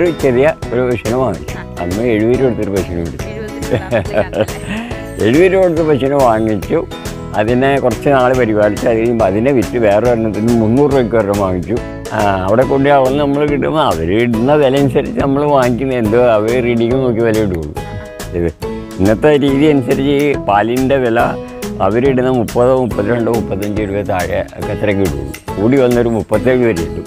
ചെറിയ ഒരു പശുവിനെ വാങ്ങിച്ചു അന്ന് എഴുപത് രൂപ എടുത്തൊരു പശുവിനെ എടുത്തു എഴുപത് രൂപ കൊടുത്ത് പശുവിനെ വാങ്ങിച്ചു അതിനെ കുറച്ച് നാൾ പരിപാലിച്ച് അത് കഴിയുമ്പോൾ അതിനെ വിറ്റ് വേറെ ഒരെണ്ണത്തിന് മുന്നൂറ് രൂപയ്ക്ക് ഒരെണ്ണം വാങ്ങിച്ചു ആ, അവിടെ കൊണ്ട് അളന്ന് നമ്മൾ കിട്ടുമ്പോൾ അവർ ഇടുന്ന വില അനുസരിച്ച് നമ്മൾ വാങ്ങിക്കുന്നത് എന്തോ അവർ റീഡിങ് നോക്കി വില ഇടുകയുള്ളൂ ഇത് ഇന്നത്തെ രീതി അനുസരിച്ച് ഈ പാലിൻ്റെ വില അവരിടുന്ന മുപ്പതോ മുപ്പത്തിരണ്ടോ മുപ്പത്തഞ്ച് രൂപ താഴെ ഒക്കെ അത്രയൊക്കെ ഇടുള്ളൂ കൂടി വന്നൊരു മുപ്പത്തേഴ് വരെ ഇട്ടു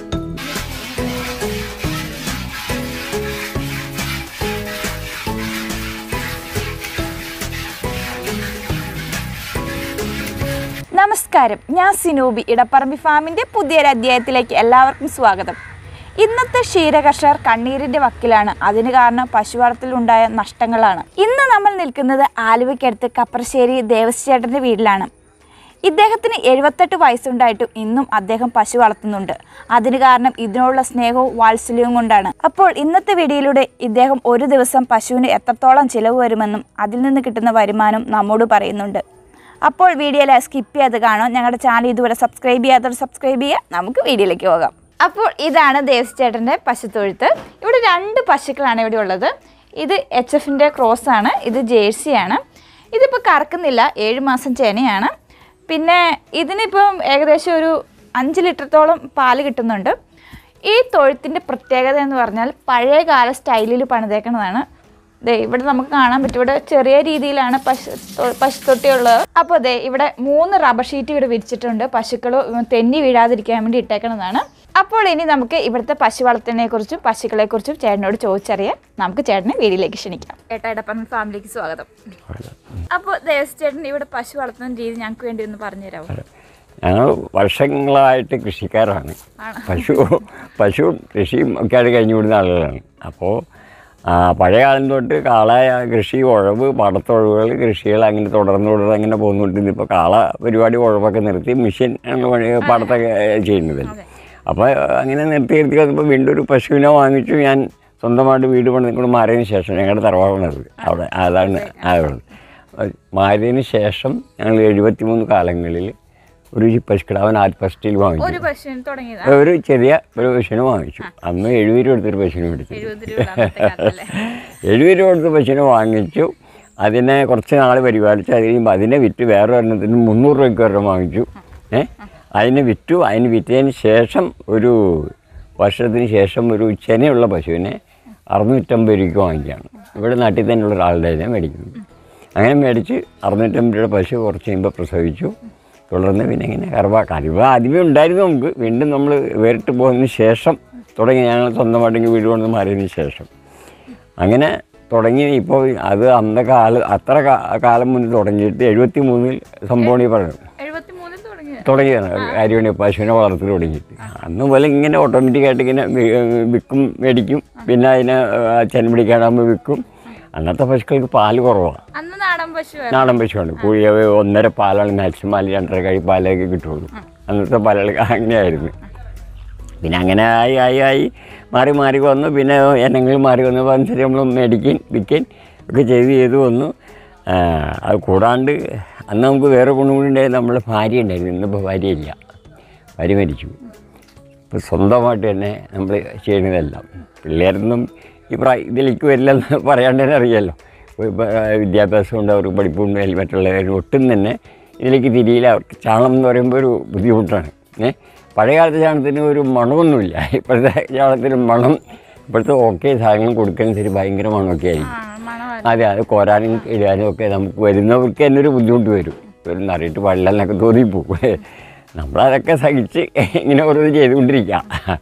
നമസ്കാരം ഞാൻ സിനൂബി ഇടപ്പറമ്പി ഫാമിന്റെ പുതിയൊരു അധ്യായത്തിലേക്ക് എല്ലാവർക്കും സ്വാഗതം ഇന്നത്തെ ക്ഷീരകർഷകർ കണ്ണീരിന്റെ വക്കിലാണ് അതിന് കാരണം പശു വളർത്തലുണ്ടായ നഷ്ടങ്ങളാണ് ഇന്ന് നമ്മൾ നിൽക്കുന്നത് ആലുവയ്ക്കടുത്ത് കപ്രശ്ശേരി ദേവസ്ചേട്ടന്റെ വീട്ടിലാണ് ഇദ്ദേഹത്തിന് എഴുപത്തെട്ട് വയസ്സുണ്ടായിട്ടും ഇന്നും അദ്ദേഹം പശു വളർത്തുന്നുണ്ട് അതിന് കാരണം ഇതിനോടുള്ള സ്നേഹവും വാത്സല്യവും കൊണ്ടാണ് അപ്പോൾ ഇന്നത്തെ വീഡിയോയിലൂടെ ഇദ്ദേഹം ഒരു ദിവസം പശുവിന് എത്രത്തോളം ചിലവ് വരുമെന്നും അതിൽ നിന്ന് കിട്ടുന്ന വരുമാനം നമ്മോട് പറയുന്നുണ്ട് അപ്പോൾ വീഡിയോയിൽ സ്കിപ്പ് ചെയ്യാതെ കാണും ഞങ്ങളുടെ ചാനൽ ഇതുവരെ സബ്സ്ക്രൈബ് ചെയ്യാത്തവർ സബ്സ്ക്രൈബ് ചെയ്യുക നമുക്ക് വീഡിയോയിലേക്ക് പോകാം അപ്പോൾ ഇതാണ് ദേവസ് ചേട്ടൻ്റെ പശുത്തൊഴുത്ത് ഇവിടെ രണ്ട് പശുക്കളാണ് ഇവിടെ ഉള്ളത് ഇത് എച്ച് എഫിൻ്റെ ക്രോസ് ആണ് ഇത് ജേഴ്സിയാണ് ഇതിപ്പോൾ കറക്കുന്നില്ല ഏഴ് മാസം ചേനയാണ് പിന്നെ ഇതിനിപ്പം ഏകദേശം ഒരു അഞ്ച് ലിറ്ററത്തോളം പാല് കിട്ടുന്നുണ്ട് ഈ തൊഴുത്തിൻ്റെ പ്രത്യേകത എന്ന് പറഞ്ഞാൽ പഴയകാല സ്റ്റൈലിൽ പണിതേക്കുന്നതാണ് ദേ ഇവിടെ നമുക്ക് കാണാൻ പറ്റും ഇവിടെ ചെറിയ രീതിയിലാണ് പശു തൊ- പശുത്തൊട്ടിയുള്ളത് അപ്പോൾ ദേ ഇവിടെ മൂന്ന് റബ്ബർ ഷീറ്റ് ഇവിടെ വിരിച്ചിട്ടുണ്ട് പശുക്കൾ തെന്നി വീഴാതിരിക്കാൻ വേണ്ടി ഇട്ടേക്കുന്നതാണ് അപ്പോൾ ഇനി നമുക്ക് ഇവിടുത്തെ പശു വളർത്തലിനെ കുറിച്ചും പശുക്കളെ കുറിച്ചും ചേട്ടനോട് ചോദിച്ചറിയാം നമുക്ക് ചേട്ടനെ വീട്ടിലേക്ക് ക്ഷണിക്കാം ഏട്ടാ ഇടപ്പറമ്പ് ഫാമിലിക്ക് സ്വാഗതം അപ്പോൾ ദേവസ് ചേട്ടൻ ഇവിടെ പശു വളർത്തുന്ന രീതി ഞങ്ങൾക്ക് വേണ്ടി ഒന്ന് പറഞ്ഞു തരാമോ ഞങ്ങൾ വർഷങ്ങളായിട്ട് കൃഷിക്കാരാണ് പശു പശു കൃഷിയും ഒക്കെ ആയിട്ട് കഴിഞ്ഞു വിടുന്ന ആളുകളാണ് അപ്പോൾ പഴയ കാലം തൊട്ട് കാളായ കൃഷി ഉഴവ് പടത്തൊഴവുകൾ കൃഷികൾ അങ്ങനെ തുടർന്ന് തുടർന്ന് അങ്ങനെ പോകുന്നുണ്ട് ഇന്നിപ്പോൾ കാള പരിപാടി ഉഴവൊക്കെ നിർത്തി മെഷീൻ ആണ് പണി പടത്തൊക്കെ ചെയ്യുന്നത് അപ്പോൾ അങ്ങനെ നിർത്തി നിർത്തി വന്നപ്പോൾ വീണ്ടും ഒരു പശുവിനെ വാങ്ങിച്ചു ഞാൻ സ്വന്തമായിട്ട് വീട് പണിക്കൊണ്ട് മാറിയതിന് ശേഷം ഞങ്ങളുടെ തറവാടാണത് അവിടെ അതാണ് അവിടെ മാറിയതിന് ശേഷം ഞങ്ങൾ എഴുപത്തി മൂന്ന് കാലങ്ങളിൽ ഒരു പശുക്കിടാവൻ ആദ്യ ഫസ്റ്റിൽ വാങ്ങിച്ചു ഒരു പശുവിന് തുടങ്ങിയത് ഒരു ചെറിയ ഒരു പശുവിനെ വാങ്ങിച്ചു അന്ന് എഴുപത് രൂപ എടുത്തൊരു പശുവിനെ മേടിച്ചു എഴുപത് രൂപ അന്നത്തെ കാലത്തല്ലേ? എഴുപത് രൂപ കൊടുത്ത് പശുവിനെ വാങ്ങിച്ചു അതിനെ കുറച്ച് നാൾ പരിപാലിച്ച് അത് കഴിയുമ്പോൾ അതിനെ വിറ്റ് വേറെ ഒരെണ്ണത്തിന് മുന്നൂറ് രൂപയ്ക്ക് ഒരെണ്ണം വാങ്ങിച്ചു ഏ അതിനെ വിറ്റു അതിന് വിറ്റതിന് ശേഷം ഒരു വർഷത്തിന് ശേഷം ഒരു ചെനയുള്ള പശുവിനെ അറുന്നൂറ്റമ്പത് രൂപയ്ക്ക് വാങ്ങിക്കുകയാണ് ഇവിടെ നാട്ടിൽ തന്നെയുള്ള ഒരാളുടെ തന്നെ മേടിക്കുന്നത് അങ്ങനെ മേടിച്ച് അറുന്നൂറ്റമ്പത് രൂപയുടെ പശു കുറച്ച് കഴിയുമ്പോൾ പ്രസവിച്ചു തുടർന്ന് പിന്നെ ഇങ്ങനെ കറുവ കരുവ ആദ്യമേ ഉണ്ടായിരുന്നു നമുക്ക് വീണ്ടും നമ്മൾ വേറിട്ട് പോകുന്നതിന് ശേഷം തുടങ്ങി ഞങ്ങൾ സ്വന്തമായിട്ട് വീട് കൊണ്ട് മാറിയതിന് ശേഷം അങ്ങനെ തുടങ്ങി ഇപ്പോൾ അത് അന്ന കാല അത്ര കാ- കാലം മുന്നേ തുടങ്ങിയിട്ട് എഴുപത്തി മൂന്നിൽ സംഭവണി പറഞ്ഞു എഴുപത്തി മൂന്നിൽ തുടങ്ങിയത് തുടങ്ങിയതാണ് കാര്യമണി പശുവിനെ വളർത്തി തുടങ്ങിയിട്ട് അന്ന് പോലെ ഇങ്ങനെ ഓട്ടോമാറ്റിക്കായിട്ട് ഇങ്ങനെ വി- വിൽക്കും മേടിക്കും പിന്നെ അതിനെ ചെന പിടിക്കാനാകുമ്പോൾ വിൽക്കും അന്നത്തെ പശുക്കൾക്ക് പാല് കുറവാണ് അന്ന് നാടൻ പശു നാടൻ പശുവാണ് കുഴിയ ഒന്നര പാലാണ് മാക്സിമം പാല് രണ്ടര കഴി പാലൊക്കെ കിട്ടുള്ളൂ അന്നത്തെ പാലുകൾ അങ്ങനെയായിരുന്നു പിന്നെ അങ്ങനെ ആയി ആയി ആയി മാറി മാറി വന്നു പിന്നെ ഇനങ്ങൾ മാറി വന്നപ്പോൾ അനുസരിച്ച് നമ്മൾ മേടിക്കാൻ വിൽക്കാൻ ഒക്കെ ചെയ്ത് ചെയ്ത് വന്നു ആ, അത് കൂടാണ്ട് അന്ന് നമുക്ക് വേറെ ഗുണം കൂടി ഉണ്ടായിരുന്നു നമ്മളെ ഭാര്യ ഉണ്ടായിരുന്നു ഇന്നിപ്പോൾ ഭാര്യയില്ല ഭാര്യ മരിച്ചു ഇപ്പോൾ സ്വന്തമായിട്ട് തന്നെ നമ്മൾ ചെയ്യുന്നതെല്ലാം പിള്ളേരൊന്നും ഈ പ്രായ ഇതിലേക്ക് വരില്ലെന്ന് പറയാണ്ട് തന്നെ അറിയാമല്ലോ ഇപ്പോൾ വിദ്യാഭ്യാസം ഉണ്ട് അവർക്ക് പഠിപ്പുണ്ട് അല്ലെങ്കിൽ മറ്റുള്ളവരും ഒട്ടും തന്നെ ഇതിലേക്ക് തിരിയില്ല അവർക്ക് ചാണം എന്ന് പറയുമ്പോൾ ഒരു ബുദ്ധിമുട്ടാണ് ഏ പഴയ കാലത്തെ ചാണത്തിന് ഒരു മണമൊന്നുമില്ല ഇപ്പോഴത്തെ ചാണത്തിന് മണം ഇപ്പോഴത്തെ ഓക്കെ സാധനങ്ങൾ കൊടുക്കാനും ശരി ഭയങ്കര മണമൊക്കെ ആയിരിക്കും അതെ അത് കോരാനും ഇടാനും ഒക്കെ നമുക്ക് വരുന്നവർക്ക് തന്നെ ഒരു ബുദ്ധിമുട്ട് വരും ഒരു നിറയിട്ട് വെള്ളം എന്നൊക്കെ തോന്നിപ്പോവും നമ്മളതൊക്കെ സഹിച്ച് ഇങ്ങനെ ഓരോന്ന് ചെയ്തുകൊണ്ടിരിക്കുക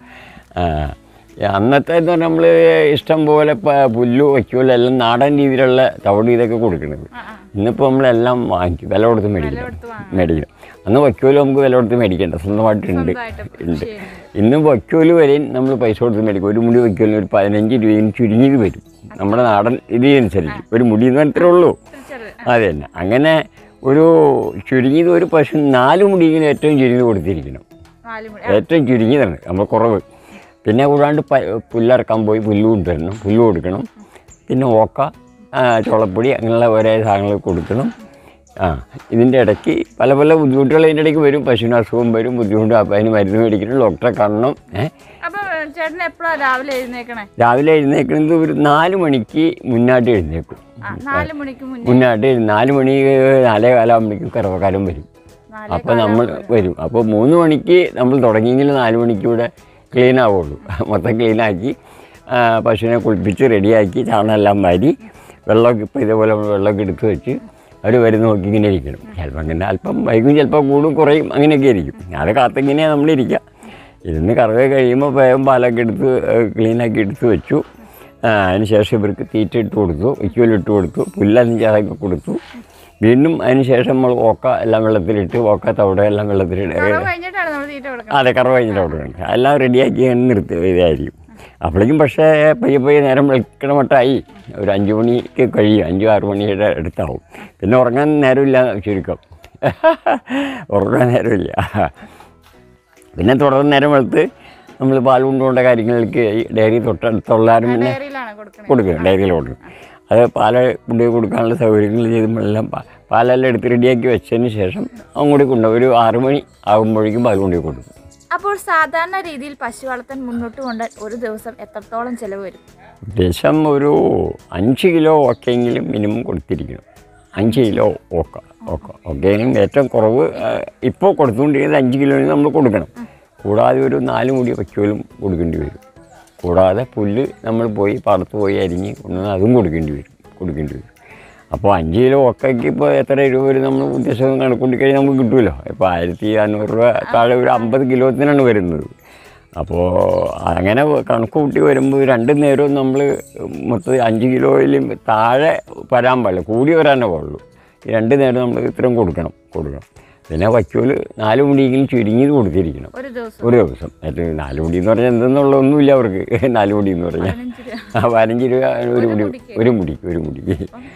ആ, അന്നത്തെ എന്ന് പറഞ്ഞാൽ നമ്മൾ ഇഷ്ടം പോലെ പ- പുല്ല് വയ്ക്കുമല്ലോ എല്ലാം നാടൻ രീതിയിലുള്ള തവിട് ഇതൊക്കെ കൊടുക്കുന്നത് ഇന്നിപ്പോൾ നമ്മളെല്ലാം വാങ്ങിക്കും വില കൊടുത്ത് മേടിക്കണം മേടിക്കണം അന്ന് വയ്ക്കോല് നമുക്ക് വില കൊടുത്ത് മേടിക്കേണ്ട സ്വന്തമായിട്ടുണ്ട് ഉണ്ട് ഇന്ന് വയ്ക്കോല് വരെയും നമ്മൾ പൈസ കൊടുത്ത് മേടിക്കും ഒരു മുടി വയ്ക്കോലിന് ഒരു പതിനഞ്ച് രൂപയും ചുരുങ്ങിയത് വരും നമ്മുടെ നാടൻ ഇതിനനുസരിച്ച് ഒരു മുടി എന്ന് പറഞ്ഞത്രേ ഉള്ളൂ അത് തന്നെ അങ്ങനെ ഒരു ചുരുങ്ങിയത് ഒരു പശു നാല് മുടിയെങ്കിലും ഏറ്റവും ചുരുങ്ങിയത് കൊടുത്തിരിക്കണം ഏറ്റവും ചുരുങ്ങിയതാണ് നമ്മൾ കുറവ് പിന്നെ കൂടാണ്ട് പ പുല്ലിറക്കാൻ പോയി പുല്ല് കൊണ്ടുവരണം പുല്ല് കൊടുക്കണം പിന്നെ ഓക്ക ആ, ചോളപ്പൊടി അങ്ങനെയുള്ള ഓരോ സാധനങ്ങൾ കൊടുക്കണം ആ ഇതിൻ്റെ ഇടയ്ക്ക് പല പല ബുദ്ധിമുട്ടുകൾ ഇതിൻ്റെ ഇടയ്ക്ക് വരും പശുവിന് അസുഖം വരും ബുദ്ധിമുട്ട് അപ്പോൾ അതിന് മരുന്ന് മേടിക്കണം ഡോക്ടറെ കാണണം ഏ അപ്പൊ ചേട്ടൻ എപ്പോഴാ രാവിലെ എഴുന്നേക്കണേ രാവിലെ എഴുന്നേക്കുന്നത് ഒരു നാല് മണിക്ക് മുന്നാട്ട് എഴുന്നേക്കും ആ, നാല് മണിക്ക് മുന്നേ മുന്നാട്ട് നാല് മണി നാലേ കാലാകുമ്പോഴേക്കും കറവക്കാലം വരും നാലേ അപ്പോൾ നമ്മൾ വരും അപ്പോൾ മൂന്ന് മണിക്ക് നമ്മൾ തുടങ്ങിയെങ്കിൽ നാല് മണിക്ക് ഇവിടെ ക്ലീൻ ആവുള്ളൂ മൊത്തം ക്ലീനാക്കി പശുവിനെ കുളിപ്പിച്ച് റെഡിയാക്കി ചാണെല്ലാം വാരി വെള്ളമൊക്കെ ഇപ്പോൾ ഇതേപോലെ നമ്മൾ വെള്ളമൊക്കെ എടുത്ത് വെച്ച് അവർ വരുന്ന നോക്കി ഇങ്ങനെ ഇരിക്കണം ചിലപ്പോൾ അങ്ങനെ അല്പം വൈകും ചിലപ്പോൾ കൂടും കുറയും അങ്ങനെയൊക്കെ ഇരിക്കും അത് കാത്തിങ്ങനെയാണ് നമ്മളിരിക്കുക ഇരുന്ന് കറവേ കഴിയുമ്പോൾ വേഗം പാലൊക്കെ എടുത്ത് ക്ലീനാക്കി എടുത്ത് വെച്ചു ആ, അതിന് ശേഷം ഇവർക്ക് തീറ്റ ഇട്ട് കൊടുത്തു വയ്ക്കോല് ഇട്ട് കൊടുത്തു പുല്ലഞ്ച് അതൊക്കെ കൊടുത്തു വീണ്ടും അതിന് ശേഷം നമ്മൾ ഓക്ക എല്ലാം വെള്ളത്തിലിട്ട് ഓക്ക തവിട എല്ലാം വെള്ളത്തിലിട്ട് കറവ് കഴിഞ്ഞിട്ടാണ് നമ്മൾ തീറ്റ കൊടുക്കുന്നത് അതെ കറവ് കഴിഞ്ഞിട്ട് അവിടെ ഉണ്ട് എല്ലാം റെഡിയാക്കി ഞാൻ നിർത്തി ഇതായിരിക്കും അപ്പോഴേക്കും പക്ഷേ പയ്യെ പയ്യെ നേരം വെളുക്കണ മട്ടായി ഒരു അഞ്ച് മണിക്ക് കഴിയും അഞ്ച് ആറ് മണിയുടെ അടുത്താവും പിന്നെ ഉറങ്ങാൻ നേരമില്ല ചുരുക്കം ഉറങ്ങാൻ നേരമില്ല പിന്നെ തുടർന്ന് നേരം വെളുത്ത് നമ്മൾ പാൽ കൊണ്ടുപോകേണ്ട കാര്യങ്ങൾക്ക് ഈ ഡയറി തൊട്ടടുത്തുള്ളാരും പിന്നെ ഡയറിയിലാണ് കൊടുക്കുന്നത് കൊടുക്കും ഡയറിയിൽ കൊടുക്കും അത് പാല് കൊണ്ടുപോയി കൊടുക്കാനുള്ള സൗകര്യങ്ങൾ ചെയ്യുമ്പോഴെല്ലാം പാ- പാലെല്ലാം എടുത്ത് റെഡിയാക്കി വെച്ചതിന് ശേഷം അങ്ങോട്ട് കൊണ്ടുപോയി ഒരു ആറ് മണി ആകുമ്പോഴേക്കും പാൽ കൊണ്ടുപോയി കൊടുക്കും അപ്പോൾ സാധാരണ രീതിയിൽ പശു വളർത്താൻ മുന്നോട്ട് കൊണ്ടാൽ ഒരു ദിവസം എത്രത്തോളം ചെലവ് വരും ഉദ്ദേശം ഒരു അഞ്ച് കിലോ ഒക്കെയെങ്കിലും മിനിമം കൊടുത്തിരിക്കണം അഞ്ച് കിലോ ഓക്ക ഓക്ക ഒക്കെയെങ്കിലും ഏറ്റവും കുറവ് ഇപ്പോൾ കൊടുത്തുകൊണ്ടിരിക്കുന്നത് അഞ്ച് കിലോയിൽ നമ്മൾ കൊടുക്കണം കൂടാതെ ഒരു നാല് മുടി വയ്ക്കോലും കൊടുക്കേണ്ടി വരും കൂടാതെ പുല്ല് നമ്മൾ പോയി പാടത്ത് പോയി അരിഞ്ഞ് കൊണ്ടുവന്ന് അതും കൊടുക്കേണ്ടി വരും കൊടുക്കേണ്ടി വരും അപ്പോൾ അഞ്ച് കിലോ ഒക്കയ്ക്ക് ഇപ്പോൾ എത്ര രൂപ വരും നമ്മൾ ഉദ്ദേശം കണക്കൂട്ടി കഴിഞ്ഞാൽ നമുക്ക് കിട്ടുമല്ലോ ഇപ്പോൾ ആയിരത്തി അഞ്ഞൂറ് രൂപ താഴെ ഒരു അമ്പത് കിലോത്തിനാണ് വരുന്നത് അപ്പോൾ അങ്ങനെ കണക്ക് കൂട്ടി വരുമ്പോൾ രണ്ട് നേരവും നമ്മൾ മൊത്തം അഞ്ച് കിലോയിലും താഴെ വരാൻ പാടില്ല കൂടി വരാനേ പാടുള്ളൂ ഈ രണ്ട് നേരം നമ്മൾ ഇത്രയും കൊടുക്കണം കൊടുക്കണം പിന്നെ വയ്ക്കോല് നാല് മുടിയെങ്കിലും ചുരുങ്ങിയത് കൊടുത്തിരിക്കണം ഒരു ദിവസം ഒരു ദിവസം ഏറ്റവും നാല് മുടി എന്ന് പറഞ്ഞാൽ എന്തെന്നുള്ള ഒന്നുമില്ല അവർക്ക് നാല് മുടി എന്ന് പറഞ്ഞാൽ പതിനഞ്ച് രൂപ ആ പതിനഞ്ച് രൂപ ഒരു മുടി ഒരു മുടിക്ക് ഒരു മുടിക്ക്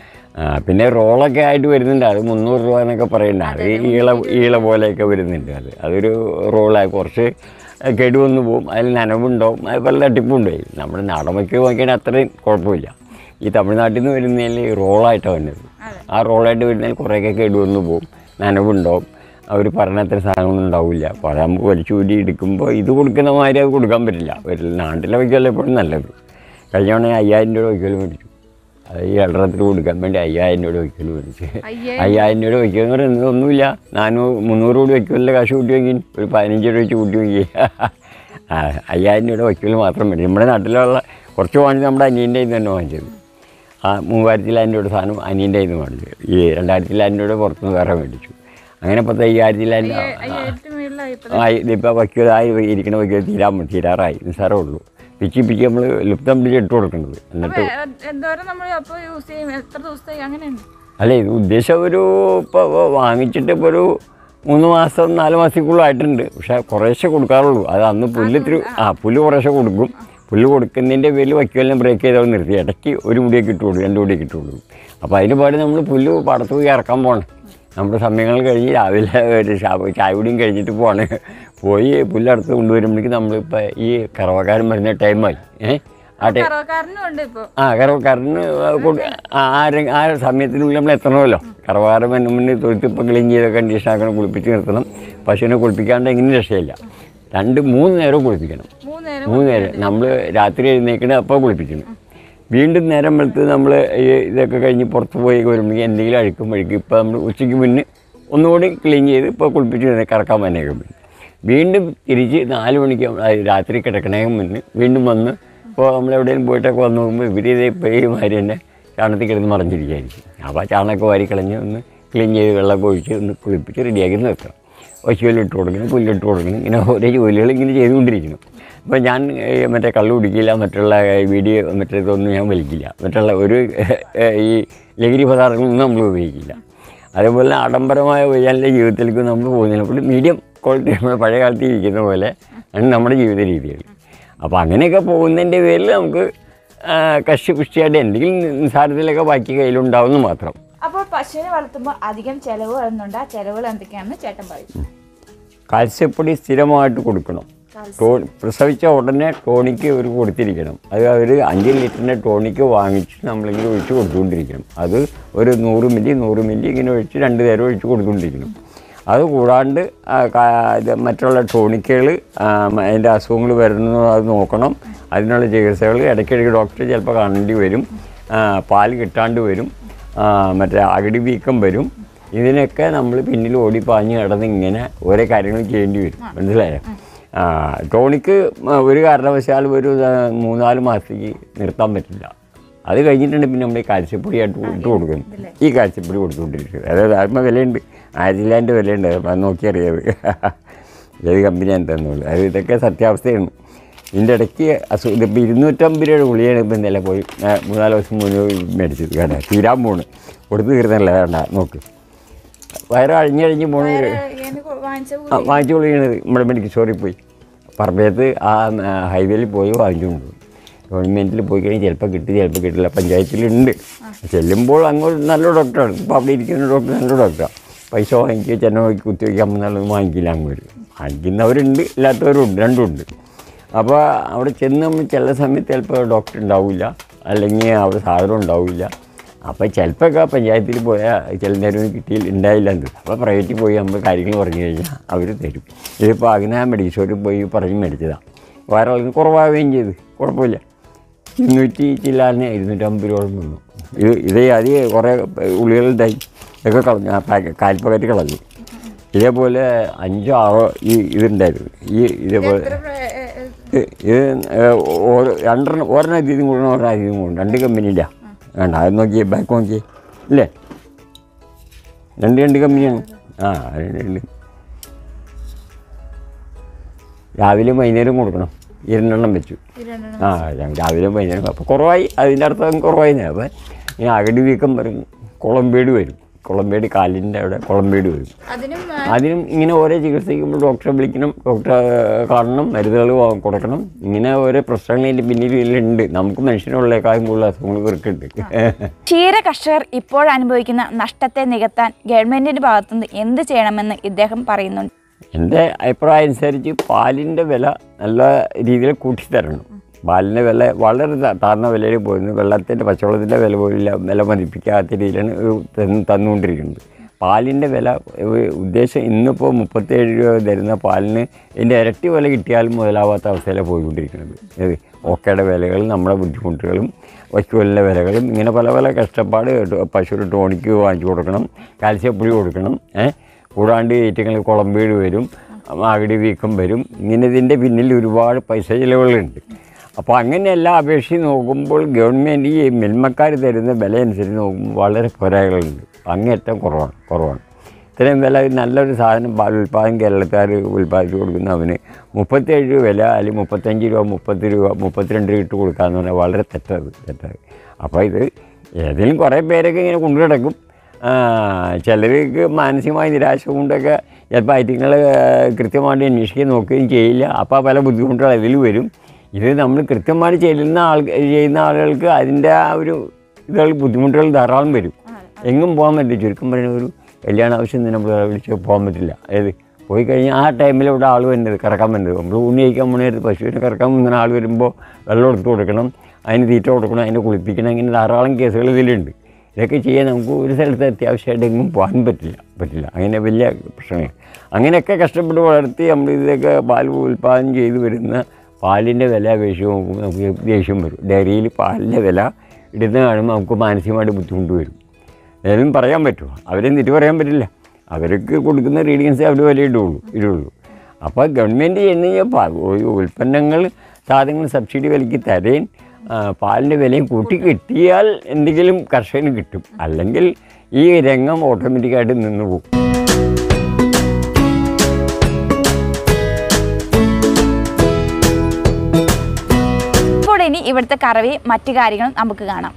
ആ പിന്നെ റോളൊക്കെ ആയിട്ട് വരുന്നുണ്ട് അത് മുന്നൂറ് രൂപ എന്നൊക്കെ പറയുന്നുണ്ട് അത് ഈള ഈള പോലെയൊക്കെ വരുന്നുണ്ട് അത് അതൊരു റോളായി കുറച്ച് കെടുവന്ന് പോകും അതിൽ നനവുണ്ടാവും അത് പല തട്ടിപ്പുണ്ട് നമ്മുടെ നാടൻ വയ്ക്ക് നോക്കിയാൽ അത്രയും കുഴപ്പമില്ല ഈ തമിഴ്നാട്ടിൽ നിന്ന് വരുന്നതിൽ റോളായിട്ടാണ് വരുന്നത് ആ റോളായിട്ട് വരുന്നതിൽ കുറേയൊക്കെ കേടുവന്ന് പോകും നനവുണ്ടാവും അവർ പറഞ്ഞത്ര സാധനമൊന്നും ഉണ്ടാവില്ല അപ്പോൾ അത് നമുക്ക് വലിച്ചൂരി എടുക്കുമ്പോൾ ഇത് കൊടുക്കുന്ന മാതിരി അത് കൊടുക്കാൻ പറ്റില്ല ഒരു നാട്ടിലെ വയ്ക്കല്ല എപ്പോഴും നല്ലത് കഴിഞ്ഞ തവണ ഞാൻ അയ്യായിരം രൂപ വയ്ക്കൽ മേടിച്ചു അത് ഈ എള്ളറത്തിൽ കൊടുക്കാൻ വേണ്ടി അയ്യായിരം രൂപ വയ്ക്കൽ മേടിച്ച് അയ്യായിരം അയ്യായിരം രൂപ വയ്ക്കുക എന്ന് പറയുന്നത് ഒന്നുമില്ല നാനൂറ് മുന്നൂറ് കൂടി വയ്ക്കുമല്ലോ കാശ് കൂട്ടി വയ്ക്കും ഒരു പതിനഞ്ച് രൂപ വെച്ച് കൂട്ടി വയ്ക്കുക ആ അയ്യായിരം രൂപ വയ്ക്കൽ മാത്രം മേടിച്ചു നമ്മുടെ നാട്ടിലുള്ള കുറച്ച് വാങ്ങിച്ച് നമ്മുടെ അനിയൻ്റെ കയ്യിൽ നിന്ന് തന്നെ വാങ്ങിച്ചത് ആ മൂവായിരത്തിലായിരം രൂപയുടെ സാധനം അനിയൻ്റെ കയ്യിൽ നിന്ന് വാങ്ങിച്ചു ഈ രണ്ടായിരത്തിലായിരം രൂപയുടെ പുറത്തുനിന്ന് വേറെ മേടിച്ചു അങ്ങനെ പത്ത് അയ്യായിരത്തിലായിരം രൂപ അയ്യായിരത്തി മേളിലായി ഇപ്പൊ ആ ഇതിപ്പോൾ വയ്ക്കലായി ഇരിക്കണ വയ്ക്കൽ തീരാൻ തീരാറായി നിസ്സാരമേ ഉള്ളൂ പിച്ചി പിച്ചി നമ്മൾ ലുപ്തം പിടിച്ച് ഇട്ട് കൊടുക്കുന്നത് എന്നിട്ട് എ- എന്തോരം നമ്മൾ അപ്പോൾ യൂസ് ചെയ്യും എത്ര ദിവസത്തേക്ക് അങ്ങനെയുണ്ട് അല്ല ഇത് ഉദ്ദേശം ഒരു ഇപ്പോൾ വാങ്ങിച്ചിട്ട് ഇപ്പോൾ ഒരു മൂന്ന് മാസം നാല് മാസത്തിക്കുള്ളായിട്ടുണ്ട് പക്ഷേ കുറേശ്ശെ കൊടുക്കാറുള്ളൂ അത് അന്ന് പുല്ല് ഇത്തിരി ആ പുല്ല് കുറേശ്ശെ കൊടുക്കും പുല്ല് കൊടുക്കുന്നതിൻ്റെ പേരിൽ വയ്ക്കുമെല്ലാം ബ്രേക്ക് ചെയ്തവർ നിർത്തി ഇടയ്ക്ക് ഒരു മുടിയൊക്കെ ഇട്ട് കൊടുക്കും രണ്ട് മുടിയൊക്കെ ഇട്ട് കൊടുക്കും അപ്പോൾ അതിന് പാട് നമ്മൾ പുല്ല് പാടത്ത് പോയി ഇറക്കാൻ പോകണം നമ്മുടെ സമയങ്ങൾ കഴിഞ്ഞ് രാവിലെ ഒരു ചാ- ചായ കുടിയും കഴിഞ്ഞിട്ട് പോവാണ് പോയി പുല്ലറുത്ത് കൊണ്ടുവരുമ്പോഴേക്കും നമ്മളിപ്പോൾ ഈ കറവക്കാരൻ വരുന്ന ടൈമായി ഏഹ് ആ ടൈം കറവക്കാരനും ഉണ്ട് ഇപ്പൊ ആ കറവക്കാരന് കൊണ്ട് ആ ആ ര- ആ സമയത്തിനുള്ളിൽ നമ്മൾ എത്തണമല്ലോ കറവക്കാരൻ വന്ന മുന്നേ തൊഴുത്തിപ്പം ക്ലീൻ ചെയ്ത കണ്ടീഷൻ ആക്കണം കുളിപ്പിച്ച് നിർത്തണം പശുവിനെ കുളിപ്പിക്കാണ്ട് എങ്ങനെയും രക്ഷയില്ല രണ്ട് മൂന്ന് നേരം കുളിപ്പിക്കണം മൂന്ന് നേരം മൂന്ന് നേരം നമ്മൾ രാത്രി എഴുന്നേക്കണ അപ്പോൾ കുളിപ്പിക്കണം വീണ്ടും നേരം വെളുത്ത് നമ്മൾ ഈ ഇതൊക്കെ കഴിഞ്ഞ് പുറത്ത് പോയി വരുമ്പോഴേക്കും എന്തെങ്കിലും അഴുക്കും അഴുക്കും ഇപ്പോൾ നമ്മൾ ഉച്ചയ്ക്ക് മുന്നേ ഒന്നുകൂടി ക്ലീൻ ചെയ്ത് ഇപ്പോൾ കുളിപ്പിച്ച് ഇരുന്ന് കറക്കാൻ വന്നേക്കും പിന്നെ വീണ്ടും തിരിച്ച് നാല് മണിക്ക് ആ രാത്രി കിടക്കണേക്കും മുന്നേ വീണ്ടും വന്ന് ഇപ്പോൾ നമ്മൾ എവിടെയെങ്കിലും പോയിട്ടൊക്കെ വന്ന് നോക്കുമ്പോൾ ഇവർ ഇതേ ഇപ്പോൾ ഈ മാതിരി തന്നെ ചാണകത്തിൽ കിടന്ന് മറിഞ്ഞിരിക്കുകയായിരിക്കും അപ്പോൾ ആ ചാണകമൊക്കെ വാരി കളഞ്ഞ് ഒന്ന് ക്ലീൻ ചെയ്ത് വെള്ളമൊക്കെ ഒഴിച്ച് ഒന്ന് കുളിപ്പിച്ച് റെഡിയാക്കി നിർത്തണം പശുവിലിട്ട് കൊടുക്കണം പുല്ലിട്ട് കൊടുക്കണം ഇങ്ങനെ ഓരോ ജോലികൾ ഇങ്ങനെ ചെയ്തുകൊണ്ടിരിക്കണം അപ്പോൾ ഞാൻ ഏഹ്, മറ്റേ കള്ളു കുടിക്കില്ല മറ്റുള്ള ഏഹ്, വീഡിയോ മറ്റേ ഇതൊന്നും ഞാൻ വലിക്കില്ല മറ്റുള്ള ഒരു ഏഹ്, ഈ ലഹരി പദാർത്ഥങ്ങളൊന്നും നമ്മൾ ഉപയോഗിക്കില്ല അതേപോലെ ആഡംബരമായ വയ്യാൻ്റെ ജീവിതത്തിലേക്ക് നമ്മൾ പോകുന്നില്ല അപ്പോൾ മീഡിയം ക്വാളിറ്റി നമ്മൾ പഴയ കാലത്ത് ഇരിക്കുന്ന പോലെ ആണ് നമ്മുടെ ജീവിത രീതികൾ അപ്പോൾ അങ്ങനെയൊക്കെ പോകുന്നതിൻ്റെ പേരിൽ നമുക്ക് ആ, കശി പുഷ്ടിയായിട്ട് എന്തെങ്കിലും നിസ്സാരത്തിലൊക്കെ ബാക്കി കയ്യിലുണ്ടാവുമെന്ന് മാത്രം അപ്പോൾ പശുവിനെ വളർത്തുമ്പോൾ അധികം ചെലവ് വരുന്നുണ്ട് ആ ചെലവുകൾ എന്തൊക്കെയാണെന്ന് ചേട്ടൻ പറയും കാൽസ്യപ്പൊടി സ്ഥിരമായിട്ട് കൊടുക്കണം ടോ പ്രസവിച്ച ഉടനെ ടോണിക്ക് ഒരു കൊടുത്തിരിക്കണം അത് അവർ അഞ്ച് ലിറ്ററിൻ്റെ ടോണിക്ക് വാങ്ങിച്ച് നമ്മളിങ്ങനെ ഒഴിച്ച് കൊടുത്തുകൊണ്ടിരിക്കണം അത് ഒരു നൂറ് മില്ലി നൂറ് മില്ലി ഇങ്ങനെ ഒഴിച്ച് രണ്ട് നേരം ഒഴിച്ച് കൊടുത്തുകൊണ്ടിരിക്കണം അത് കൂടാണ്ട് ആ, കാ- ഇത് മറ്റുള്ള ടോണിക്കുകൾ അതിൻ്റെ അസുഖങ്ങൾ വരുന്നത് അത് നോക്കണം അതിനുള്ള ചികിത്സകൾ ഇടയ്ക്കിടയ്ക്ക് ഡോക്ടറെ ചിലപ്പോൾ കാണേണ്ടി വരും ആ, പാല് കിട്ടാണ്ട് വരും ആ, മറ്റേ അകിടി വീക്കം വരും ഇതിനൊക്കെ നമ്മൾ പിന്നിൽ ഓടി പാഞ്ഞ് കിടന്ന് ഇങ്ങനെ ഓരോ കാര്യങ്ങൾ ചെയ്യേണ്ടി വരും മനസ്സിലായോ ആ, ടോണിക്ക് ഒരു കാരണവശാലും ഒരു ആ, മൂന്നാല് മാസത്തേക്ക് നിർത്താൻ പറ്റില്ല അത് കഴിഞ്ഞിട്ടുണ്ട് പിന്നെ നമ്മൾ ഈ കാൽസ്യപ്പൊടിയായിട്ട് ഇട്ട് കൊടുക്കുന്നു ഈ കാൽസ്യപ്പൊടി കൊടുത്തുകൊണ്ടിരിക്കുന്നത് അതായത് ആത്മ വിലയുണ്ട് ആയിരത്തിലാൻ്റെ വിലയുണ്ട് അത് നോക്കിയറിയാത് ഏത് കമ്പനി എന്താണെന്നുള്ളൂ അത് ഇതൊക്കെ സത്യാവസ്ഥയാണ് ഇതിൻ്റെ ഇടയ്ക്ക് അസു ഇതിപ്പോൾ ഇരുന്നൂറ്റമ്പത് രൂപയുടെ ഗുളിയാണ് ഇപ്പം ഇന്നലെ പോയി ആ, മൂന്നാല് ദിവസം മുന്നേ മേടിച്ചത് കേട്ടോ തീരാൻ പോണ് കൊടുത്ത് തീർന്നല്ല വേണ്ട നോക്ക് വയറ് അഴിഞ്ഞഴിഞ്ഞ് പോണ ഒരു ആ, വാങ്ങിച്ചു കൊള്ളിക്കണത് നമ്മുടെ മെഡിക്കൽ സ്റ്റോറിൽ പോയി പറമ്പയത്ത് ആ ഹൈവേയിൽ പോയി വാങ്ങിച്ചുകൊണ്ട് ഗവൺമെൻറ്റിൽ പോയി കഴിഞ്ഞാൽ ചിലപ്പോൾ കിട്ടി ചിലപ്പോൾ കിട്ടില്ല പഞ്ചായത്തിലുണ്ട് ചെല്ലുമ്പോൾ അങ്ങോട്ട് നല്ല ഡോക്ടറാണ് ഇപ്പോൾ അവിടെ ഇരിക്കുന്ന ഡോക്ടർ നല്ല ഡോക്ടറാണ് പൈസ വാങ്ങിക്കുക ചെന്ന നോക്കി കുത്തി വയ്ക്കാൻ എന്നുള്ളത് വാങ്ങിക്കില്ല അങ്ങോട്ട് വാങ്ങിക്കുന്നവരുണ്ട് ഇല്ലാത്തവരുണ്ട് രണ്ടുമുണ്ട് അപ്പോൾ അവിടെ ചെന്ന് നമ്മൾ ചില സമയത്ത് ചിലപ്പോൾ ഡോക്ടർ ഉണ്ടാവില്ല അല്ലെങ്കിൽ അവിടെ സാധനം ഉണ്ടാവില്ല അപ്പോൾ ചിലപ്പോഴൊക്കെ പഞ്ചായത്തിൽ പോയാൽ ചില നേരം കിട്ടിയില്ല ഉണ്ടായില്ല എന്ന് അപ്പോൾ പ്രൈവറ്റിൽ പോയി നമ്മൾ കാര്യങ്ങൾ പറഞ്ഞു കഴിഞ്ഞാൽ അവർ തരും ഇതിപ്പോൾ അങ്ങനെ മെഡിക്കൽ സ്റ്റോറിൽ പോയി പറഞ്ഞ് മേടിച്ചതാണ് വേറെ ആൾക്ക് കുറവാകുകയും ചെയ്ത് കുഴപ്പമില്ല ഇരുന്നൂറ്റി ചില്ലാനെ ഇരുന്നൂറ്റമ്പത് രൂപ വന്നു ഇത് ഇതേ അത് കുറേ ഉള്ളികളുണ്ടായി ഇതൊക്കെ കളഞ്ഞു ആ പാക്കറ്റ് കാൽപ്പക്കറ്റ് കളഞ്ഞു ഇതേപോലെ അഞ്ചോ ആറോ ഈ ഇതുണ്ടായിരുന്നു ഈ ഇതേപോലെ ഇത് ഇത് ഏഹ്, ഓരോ രണ്ടെണ്ണം ഒരെണ്ണം ഇതിനും കൂടണം ഒരെണ്ണം ഇതിനും കൂടണം രണ്ട് കമ്പനിയില്ല വേണ്ട അത് നോക്കിയേ ബാക്ക് നോക്കിയേ ഇല്ലേ രണ്ട് രണ്ട് കമ്പനിയാണ് ആ രണ്ട് രണ്ട് രാവിലെ വൈകുന്നേരം കൊടുക്കണം ഈ രണ്ടെണ്ണം വെച്ചു ആ രാവിലെ വൈകുന്നേരം അപ്പോൾ കുറവായി അതിൻ്റെ അർത്ഥം കുറവായി അപ്പോൾ ഈ അകടി വീക്കം വരും കുളമ്പേട് വരും കുളമ്പേട് കാലിൻ്റെ അവിടെ കുളമ്പേട് വരും അതിനും അതിനും ഇങ്ങനെ ഓരോ ചികിത്സിക്കുമ്പോൾ ഡോക്ടറെ വിളിക്കണം ഡോക്ടറെ കാണണം മരുന്നുകൾ വാ- കൊടുക്കണം ഇങ്ങനെ ഓരോ പ്രശ്നങ്ങൾ ഇതിൻ്റെ പിന്നിൽ ഇതിലുണ്ട് നമുക്ക് മനുഷ്യനുള്ളേക്കാളും കൂടുതൽ അസുഖങ്ങൾ ഇവർക്കുണ്ട് ക്ഷീര കർഷകർ ഇപ്പോൾ അനുഭവിക്കുന്ന നഷ്ടത്തെ നികത്താൻ ഗവൺമെന്റിന്റെ ഭാഗത്തുനിന്ന് എന്ത് ചെയ്യണമെന്ന് ഇദ്ദേഹം പറയുന്നുണ്ട് എൻ്റെ അഭിപ്രായം അനുസരിച്ച് പാലിൻ്റെ വില നല്ല രീതിയിൽ കൂട്ടിത്തരണം പാലിൻ്റെ വില വളരെ ത- താഴ്ന്ന വിലയിൽ പോയിരുന്നു വെള്ളത്തിൻ്റെ പച്ചവെള്ളത്തിൻ്റെ വില പോലില്ല വില മതിപ്പിക്കാത്ത രീതിയിലാണ് ഇത് തന്ന് തന്നുകൊണ്ടിരിക്കുന്നത് പാലിൻ്റെ വില ഒരു ഉദ്ദേശം ഇന്നിപ്പോൾ മുപ്പത്തേഴ് രൂപ തരുന്ന പാലിന് ഇതിൻ്റെ ഇരട്ടി വില കിട്ടിയാലും മുതലാവാത്ത അവസ്ഥയിലാണ് പോയിക്കൊണ്ടിരിക്കുന്നത് ഇത് ഓക്കയുടെ വിലകൾ നമ്മുടെ ബുദ്ധിമുട്ടുകളും വൈക്കോലിൻ്റെ വിലകളും ഇങ്ങനെ പല പല കഷ്ടപ്പാട് പശുവിന് ടോണിക്ക് വാങ്ങിച്ചു കൊടുക്കണം കാൽസ്യപ്പൊടി കൊടുക്കണം ഏഹ് കൂടാണ്ട് ഏറ്റങ്ങൾ കുളമ്പീട് വരും മാഗടി വീക്കം വരും ഇങ്ങനെ ഇതിൻ്റെ പിന്നിൽ ഒരുപാട് പൈസ ചിലവുകളുണ്ട് അപ്പോൾ അങ്ങനെ എല്ലാ അപേക്ഷിച്ച് നോക്കുമ്പോൾ ഗവൺമെൻറ് ഈ മിൽമക്കാർ തരുന്ന വില അനുസരിച്ച് നോക്കുമ്പോൾ വളരെ പോരായ്മകളുണ്ട് അങ്ങേറ്റം കുറവാണ് കുറവാണ് ഇത്രയും വില നല്ലൊരു സാധനം പാൽ ഉൽപ്പാദനം കേരളക്കാർ ഉൽപ്പാദിച്ചു കൊടുക്കുന്ന അവന് മുപ്പത്തേഴ് രൂപ വില അല്ലെങ്കിൽ മുപ്പത്തഞ്ച് രൂപ മുപ്പത്തി രൂപ മുപ്പത്തിരണ്ട് രൂപ ഇട്ട് കൊടുക്കാന്ന് പറഞ്ഞാൽ വളരെ തെറ്റത് തെറ്റത് അപ്പോൾ ഇത് ഏതെങ്കിലും കുറേ പേരൊക്കെ ഇങ്ങനെ കൊണ്ടു കിടക്കും ആ, ചിലർക്ക് മാനസികമായ നിരാശ കൊണ്ടൊക്കെ ചിലപ്പോൾ ഐറ്റങ്ങൾ കൃത്യമായിട്ട് അന്വേഷിക്കാൻ നോക്കുകയും ചെയ്യില്ല അപ്പോൾ പല ബുദ്ധിമുട്ടുകൾ അതിൽ വരും ഇത് നമ്മൾ കൃത്യമായിട്ട് ചെയ്യുന്ന ആൾ ചെയ്യുന്ന ആളുകൾക്ക് അതിൻ്റെ ആ ഒരു ഇതുകൾ ബുദ്ധിമുട്ടുകൾ ധാരാളം വരും എങ്ങും പോകാൻ പറ്റില്ല ചുരുക്കം പറഞ്ഞ ഒരു കല്യാണ ആവശ്യം നമ്മൾ വിളിച്ച് പോകാൻ പറ്റില്ല ഏത് പോയി കഴിഞ്ഞാൽ ആ ടൈമിൽ ഇവിടെ ആൾ വരുന്നത് കറക്കാൻ വരുന്നത് നമ്മൾ ഉണ്ണി കഴിക്കാൻ പോണേരുത് പശുവിനെ കറക്കാൻ പോകുന്ന ആൾ വരുമ്പോൾ വെള്ളം എടുത്ത് കൊടുക്കണം അതിന് തീറ്റ കൊടുക്കണം അതിനെ കുളിപ്പിക്കണം ഇങ്ങനെ ധാരാളം കേസുകൾ ഇതിലുണ്ട് ഇതൊക്കെ ചെയ്യാൻ നമുക്ക് ഒരു സ്ഥലത്ത് അത്യാവശ്യമായിട്ട് എങ്ങും പോകാൻ പറ്റില്ല പറ്റില്ല അങ്ങനെ വലിയ പ്രശ്നങ്ങൾ അങ്ങനെയൊക്കെ കഷ്ടപ്പെട്ട് വളർത്തി നമ്മൾ ഇതൊക്കെ പാൽ ഉൽപ്പാദനം ചെയ്ത് വരുന്ന പാലിൻ്റെ വില അപേക്ഷിച്ച് നോക്കുമ്പോൾ നമുക്ക് ദേഷ്യം വരും ഡയറിയിൽ പാലിൻ്റെ വില ഇടുന്ന കാണുമ്പോൾ നമുക്ക് മാനസികമായിട്ട് ബുദ്ധിമുട്ട് വരും ഏതും പറയാൻ പറ്റുമോ അവരെ തെറ്റ് പറയാൻ പറ്റില്ല അവർക്ക് കൊടുക്കുന്ന റീഡിങ്സ് അവർ വില ഇടുള്ളൂ ഇടുള്ളൂ അപ്പോൾ ഗവൺമെൻറ് ചെയ്യുന്ന ഈ പ- ഒരു ഉൽപ്പന്നങ്ങൾ സാധനങ്ങൾ സബ്സിഡി വിലയ്ക്ക് തരേൻ ആ, പാലിൻ്റെ വിലയും കൂട്ടി കിട്ടിയാൽ എന്തെങ്കിലും കർഷകന് കിട്ടും അല്ലെങ്കിൽ ഈ രംഗം ഓട്ടോമാറ്റിക്കായിട്ട് നിന്ന് പോകും ഇപ്പോൾ ഇനി ഇവിടുത്തെ കറവയും മറ്റു കാര്യങ്ങളും നമുക്ക് കാണാം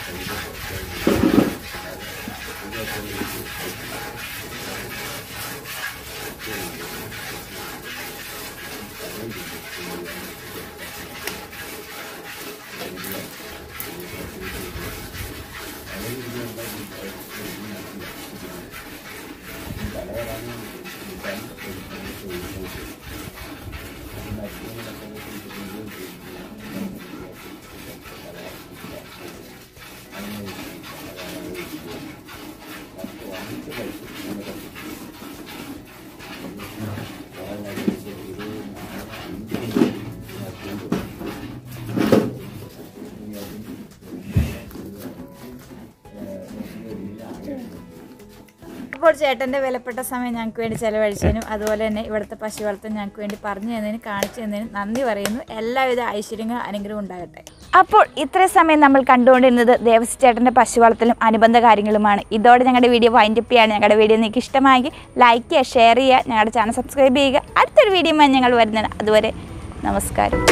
ഇപ്പോൾ ചേട്ടൻ്റെ വിലപ്പെട്ട സമയം ഞങ്ങൾക്ക് വേണ്ടി ചെലവഴിച്ചതിനും അതുപോലെ തന്നെ ഇവിടുത്തെ പശു വളർത്തൽ ഞങ്ങൾക്ക് വേണ്ടി പറഞ്ഞു തന്നതിനും കാണിച്ചു തന്നതിനും നന്ദി പറയുന്നു എല്ലാവിധ ഐശ്വര്യങ്ങളും അനുഗ്രഹം ഉണ്ടാകട്ടെ അപ്പോൾ ഇത്രയും സമയം നമ്മൾ കണ്ടുകൊണ്ടിരുന്നത് ദേവസ്വ ചേട്ടൻ്റെ പശു വളർത്തലും അനുബന്ധ കാര്യങ്ങളുമാണ് ഇതോടെ ഞങ്ങളുടെ വീഡിയോ വൈൻഡപ്പ് ചെയ്യാണ് ഞങ്ങളുടെ വീഡിയോ നിങ്ങൾക്ക് ഇഷ്ടമായെങ്കിൽ ലൈക്ക് ചെയ്യുക ഷെയർ ചെയ്യുക ഞങ്ങളുടെ ചാനൽ സബ്സ്ക്രൈബ് ചെയ്യുക അടുത്തൊരു വീഡിയോ ഞങ്ങൾ വരുന്നതാണ് അതുവരെ നമസ്കാരം